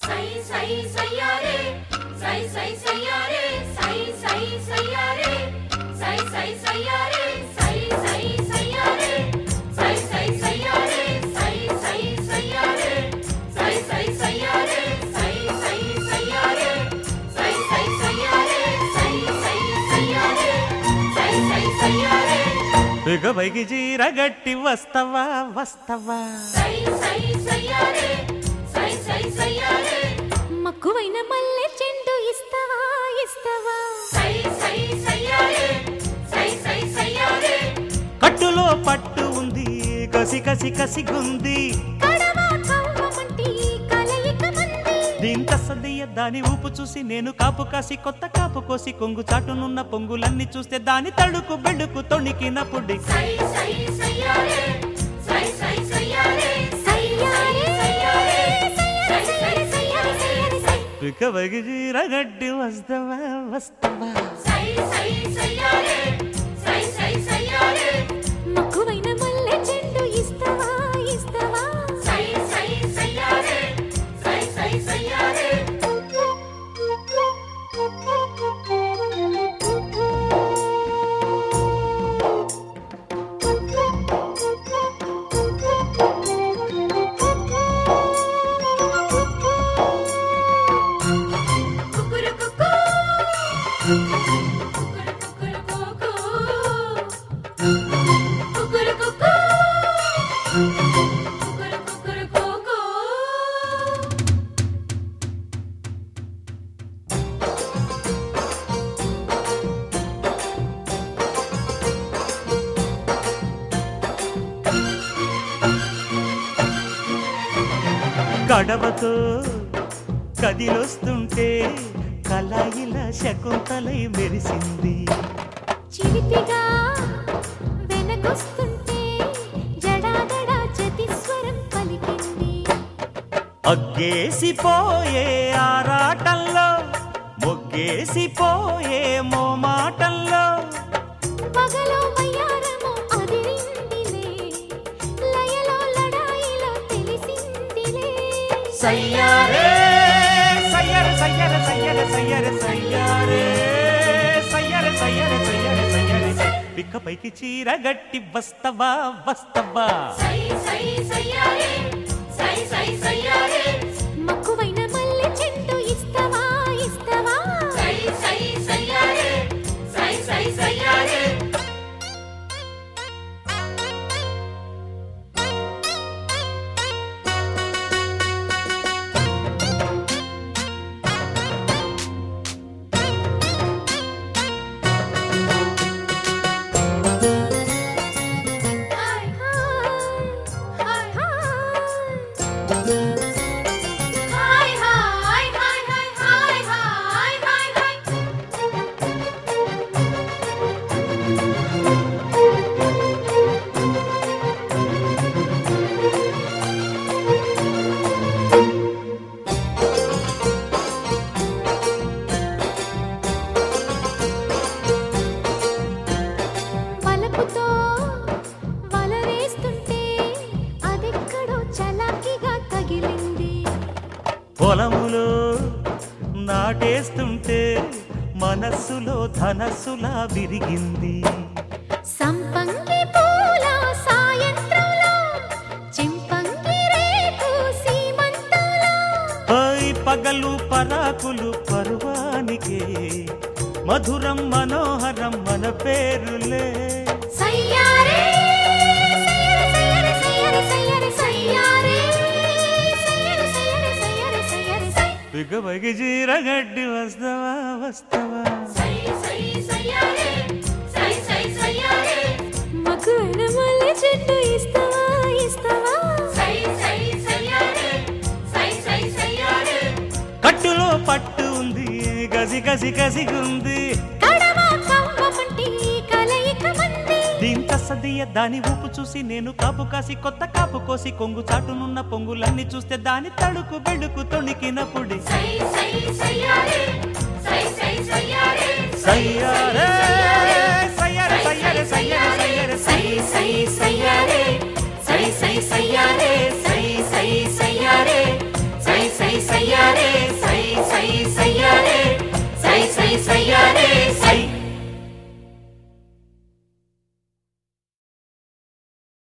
సై సై సయ్యారే సై సై సయ్యారే సై సై సయ్యారే సై సై సయ్యారే సై సై సయ్యారే సై సై సయ్యారే సై సై సయ్యారే సై సై సయ్యారే సై సై సయ్యారే సై సై సయ్యారే సై సై సయ్యారే సై సై సయ్యారే ఇక పైకి చీర గట్టి వస్తవా వస్తవా సై సై సయ్యారే సై సై సయ్యారే మక్కువైన మల్లె చెండు ఇస్తావా ఇస్తావా సై సై సయ్యారే సై సై సయ్యారే కట్టులో పట్టు ఉంది కసి కసి కసిగుంది కడవ కవ్వమంటి కలయిక మంది దీంత సదయ్య దాని ఊపు చూసి నేను కాపు కాసి కొత్త కాపు కోసి కొంగు చాటునున్న పొంగులన్నీ చూస్తే దాని తడుకు బెడుకు తొణికినప్పుడు సై సై సయ్యారే సై సై సయ్యారే సయ్యారే సయ్యారే సయ్యారే సయ్యారే సయ్యారే సయ్యారే ఇక పైకి చీర గట్టి వస్తవా వస్తవా సై సై సయ్యారే సై సై సయ్యారే మక్కువైన మల్లె చెండు ఇస్తావా ఇస్తావా సై సై సయ్యారే సై సై సయ్యారే కుకురు కుకు కుకురు కుకురు కుకు కుకురు కుకు కుకురు కుకురు కుకు గడవతో కదిలొస్తుంటే కలాయిల శకుంతలై మెరిసింది చిలిపిగా వెనకొస్తుంటే జడాదడా చతిస్వరం పలికింది అగ్గేసిపోయే ఆరాటంలో మొగ్గేసిపోయే మోమాటంలో పగలో వయ్యారము అదిరిందిలే లయలో లడాయిలో తెలిసిందిలే సయ్యారే సయ్యర సయ్యర సయ్యర సయ్యర సయ్యారే సయ్యర సయ్యర సయ్యర సయ్యర పిక్క పైకి చీర గట్టి వస్తవా వస్తవా సై సై సయ్యారే సై సై సయ్యారే మక్కువైన మల్లె చెట్టు ఇస్తావా ఇస్తావా సై సై సయ్యారే సై సై సయ్యారే హాయ్ హాయ్ హాయ్ హాయ్ హాయ్ హాయ్ హాయ్ హాయ్ హాయ్ హాయ్ వలపుతో వల వేస్తుంటే అదెక్కడో చలాకీగా తగిలింది పొలములో నాటేస్తుంటే మనస్సులో ధనస్సులా విరిగింది సంపంగి పూల సాయంత్రంలో చింపంగి రేకు సీమంతంలో పై పగలు పరాకులు పరువానికే మధురం మనోహరం మన పేరులే సయ్యారే సయ్యారే సయ్యారే సయ్యారే సయ్యారే సయ్యారే సయ్యారే సయ్యారే సయ్యారే సయ్యారే పిగ పైకి చీర గడ్డి వస్తవా వస్తవా సై సై సయ్యారే సై సై సయ్యారే మగువైన మల్లె చెట్టు ఇస్తావా ఇస్తావా సై సై సయ్యారే సై సై సయ్యారే కట్టులో పట్టు ఉంది గసి గసి గసిగుంది కడవ కవ్వమంటి కలయిక మంది దీంత సదియ దాని ఊపు చూసి నేను కాపు కాసి కొత్త కాపు కోసి కొంగు చాటునున్న పొంగులన్నీ చూస్తే దాని తడుకు బెడుకు తొణికినప్పుడు సై సై సయ్యారే సై సై సయ్యారే సయ్యారే సయ్యారే సయ్యారే సయ్యారే సయ్యారే సై సై సయ్యారే సై సై సయ్యారే సై సై సయ్యారే సై సై సయ్యారే సయ్యారే